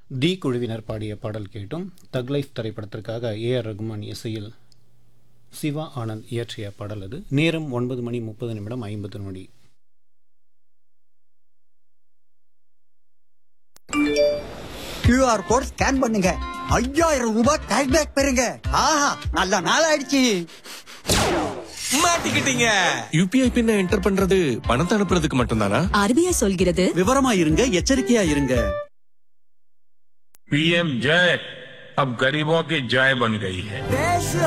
தி குழுவினர் பாடிய பாடல் கேட்டும் தக் லைஃப் திரைப்படத்திற்காக ஏ ஆர் ரகுமான் இசையில் சிவா ஆனந்த் இயற்றிய பாடல் அது நேரம் ஒன்பது மணி முப்பது நிமிடம் ஐம்பது நொடி கியூஆர் கோட் ஸ்கேன் பண்ணுங்க ஐயாயிரம் ரூபாய் கேஷ்பேக் பெறுங்க ஆஹா நல்ல நாள் ஆயிடுச்சு மாட்டிக்கிட்டீங்க யூபிஐ பின்ன என்டர் பண்றது பணத்தை அனுப்புறதுக்கு மட்டும்தானா ஆர்பிஐ சொல்கிறது விவரமா இருங்க எச்சரிக்கையா இருங்க पीएम जय अब गरीबों की जय बन गई है